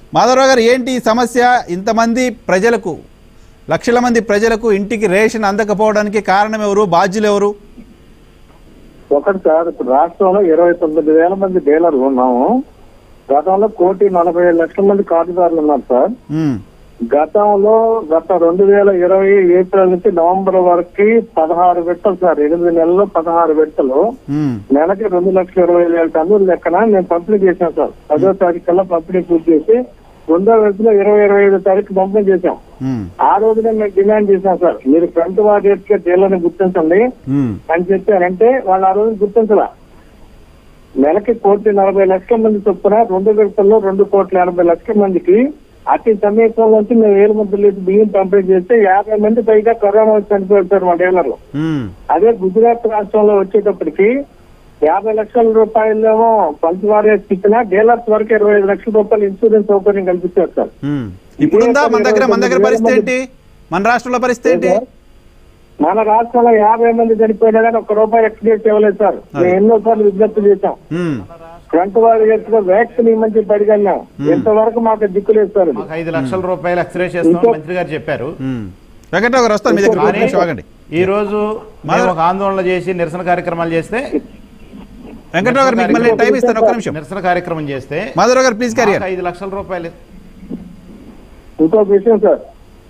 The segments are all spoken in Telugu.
మాధవరావు గారు ఏంటి ఈ సమస్య ఇంతమంది ప్రజలకు లక్షల మంది ప్రజలకు ఇంటికి రేషన్ అందకపోవడానికి కారణం ఎవరు బాధ్యులు ఎవరు ఒకటి సార్ ఇప్పుడు రాష్ట్రంలో ఇరవై తొమ్మిది వేల మంది డీలర్లు ఉన్నాము గతంలో కోటి నలభై ఏడు లక్షల మంది కార్డుదారులు ఉన్నారు సార్ ఉమ్, గతంలో గత రెండు వేల ఇరవై ఏప్రిల్ నుంచి నవంబర్ వరకు పదహారు విడతలు సార్ ఎనిమిది నెలల్లో పదహారు విడతలు ఉమ్, నెలకి రెండు లక్షల ఇరవై వేల టన్నుల లెక్కన నేను పంపిణీ చేశాను సార్ పదో తారీఖు కల్లా పంపిణీ పూర్తి చేసి రెండో విడతలో ఇరవై ఇరవై ఐదో తారీఖు పంపిణీ చేశాం ఉమ్, ఆ రోజునే మేము డిమాండ్ చేశాం సార్ మీరు ఫ్రంట్ వారియర్స్ గా డీలర్ని గుర్తించండి ఉమ్, అని చెప్పారంటే వాళ్ళు ఆ రోజు గుర్తించలా నెలకి కోటి నలభై లక్షల మంది చొప్పున రెండు విడతల్లో రెండు కోట్ల ఎనభై లక్షల మందికి అతి సమీపం నుంచి మేము వేల మంది లీటర్ బియ్యం పంపిణీ చేస్తే యాభై మంది పైగా కరోనా వచ్చి చనిపోయారు సార్ మా డీలర్లు ఉమ్, అదే గుజరాత్ రాష్ట్రంలో వచ్చేటప్పటికి యాభై లక్షల రూపాయలేమో పంచవారే ఇచ్చిన డీలర్స్ వరకు ఇరవై ఐదు లక్షల రూపాయలు ఇన్సూరెన్స్ సౌకర్యం కల్పించారు సార్ ఉమ్. ఇప్పుడుందా మన దగ్గర మన దగ్గర పరిస్థితి ఏంటి మన రాష్ట్రంలో పరిస్థితి ఏంటి మన రాష్ట్రంలో యాభై మంది చనిపోయినా కానీ ఒక్క రూపాయి ఎక్స్ప్రెస్ ఇవ్వలేదు సార్ మేము ఎన్నో సార్లు విజ్ఞప్తి చేశాం ఉమ్, ఫ్రంట్ వారి ఎత్తుగా వ్యాక్సిన్ ఇవ్వమని అడిగాం ఇంతవరకు మాకు దిక్కు లేదు సార్ ఇది. మాకు ఐదు లక్షల రూపాయలు ఎక్స్రే చేస్తామని మంత్రి గారు చెప్పారు ఉమ్. వెంకట్రావు గారు వస్తారు మీ దగ్గర ఒక నిమిషం ఆగండి ఈ రోజు మేము ఒక ఆందోళన చేసి నిరసన కార్యక్రమాలు చేస్తే వెంకట్రావు గారు మీకు మళ్ళీ టైం ఇస్తాను ఒక్క నిమిషం నిరసన కార్యక్రమం చేస్తే మాధవరావు గారు ప్లీజ్ క్యారియర్ మాకు ఐదు లక్షల రూపాయలు ఇంకో విషయం సార్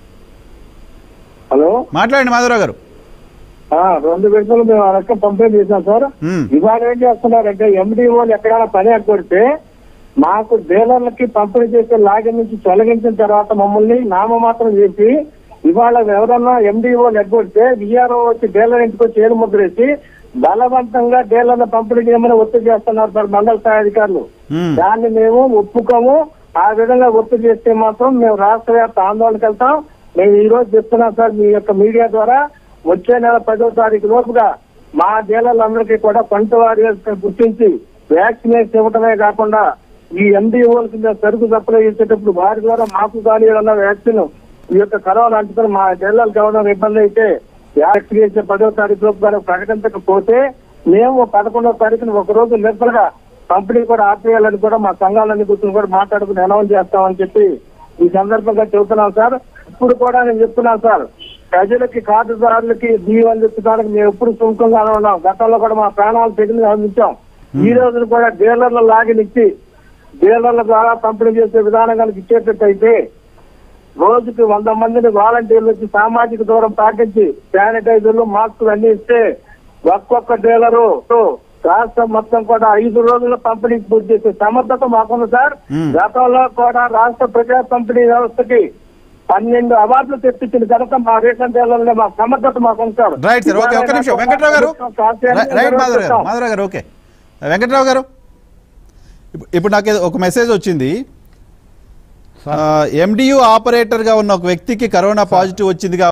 హలో మాట్లాడండి మాధవరావు గారు ఆ, రెండు విడతలు మేము ఆ లెక్క పంపిణీ చేశాం సార్ ఉమ్, ఇవాళ ఏం చేస్తున్నారంటే ఎండిఓలు ఎక్కడైనా పని ఎగ్గొడితే మాకు డీలర్లకి పంపిణీ చేసే లాగిన్ నుంచి తొలగించిన తర్వాత మమ్మల్ని నామమాత్రం చేసి ఇవాళ ఎవరన్నా ఎండిఓలు ఎగ్గొడితే విఆర్ఓ వచ్చి డీలర్ ఇంటికి వచ్చి ఏడు ముద్రేసి బలవంతంగా డీలర్ల పంపిణీ చేయమని ఒత్తిడి చేస్తున్నారు సార్ మండల స్థాయి అధికారులు ఉమ్, దాన్ని మేము ఒప్పుకోము ఆ విధంగా ఒత్తిడి చేస్తే మాత్రం మేము రాష్ట్ర వ్యాప్త ఆందోళనకి వెళ్తాం మేము ఈ రోజు చెప్తున్నాం సార్ మీ యొక్క మీడియా ద్వారా వచ్చే నెల పదో తారీఖు లోపుగా మా డీలర్లందరికీ కూడా పంట వారియర్స్ గుర్తించి వ్యాక్సినేషన్ ఇవ్వటమే కాకుండా ఈ ఎండిఓలకి మేము సరుకు సప్లై చేసేటప్పుడు వారి ద్వారా మాకు కానీ ఏదన్నా వ్యాక్సిన్ ఈ యొక్క కరోనా అంటుకుని మా డీలర్లకు ఎవరైనా ఇబ్బంది అయితే వ్యాక్సినేషన్ పదో తారీఖు లోపు కానీ ప్రకటించకపోతే మేము పదకొండవ తారీఖున ఒక రోజు నిరసనగా పంపిణీ కూడా ఆపేయాలని కూడా మా సంఘాలన్నీ కూర్చొని కూడా మాట్లాడుకుని అనౌన్స్ చేస్తామని చెప్పి ఈ సందర్భంగా చెబుతున్నాం సార్ ఇప్పుడు కూడా నేను చెప్తున్నాను సార్ ప్రజలకి కార్డుదారులకి బియ్యం అందించడానికి మేము ఎప్పుడు సుముఖంగానే ఉన్నాం గతంలో కూడా మా ప్రాణాలు తెగిన అందించాం ఈ రోజున కూడా డీలర్ల లాగిన్ ఇచ్చి డీలర్ల ద్వారా పంపిణీ చేసే విధానం కనుక ఇచ్చేటట్టయితే రోజుకి వంద మందిని వాలంటీర్లు వచ్చి సామాజిక దూరం పాటించి శానిటైజర్లు మాస్కులు అన్ని ఇస్తే ఒక్కొక్క డీలరు రాష్ట్రం మొత్తం కూడా ఐదు రోజుల పంపిణీ పూర్తి చేసే సమర్థత మాకుంది సార్ Hmm. గతంలో కూడా రాష్ట్ర ప్రజా పంపిణీ వ్యవస్థకి పన్నెండు అవార్డులు తెప్పించిన ఘనత మా రేషన్ డీలర్లే మా సమర్థత మాకుంది సార్ రైట్ సార్ ఓకే ఒక్క నిమిషం వెంకట్రావు గారు రై- రైట్ మాధవరావు గారు మాధవరావు గారు ఓకే వెంకట్రావు గారు ఇప్పుడు- ఇప్పుడు నాకు ఏదో ఒక మెసేజ్ వచ్చింది ఎండియు ఆపరేటర్గా ఉన్న ఒక వ్యక్తికి కరోనా పాజిటివ్ వచ్చింది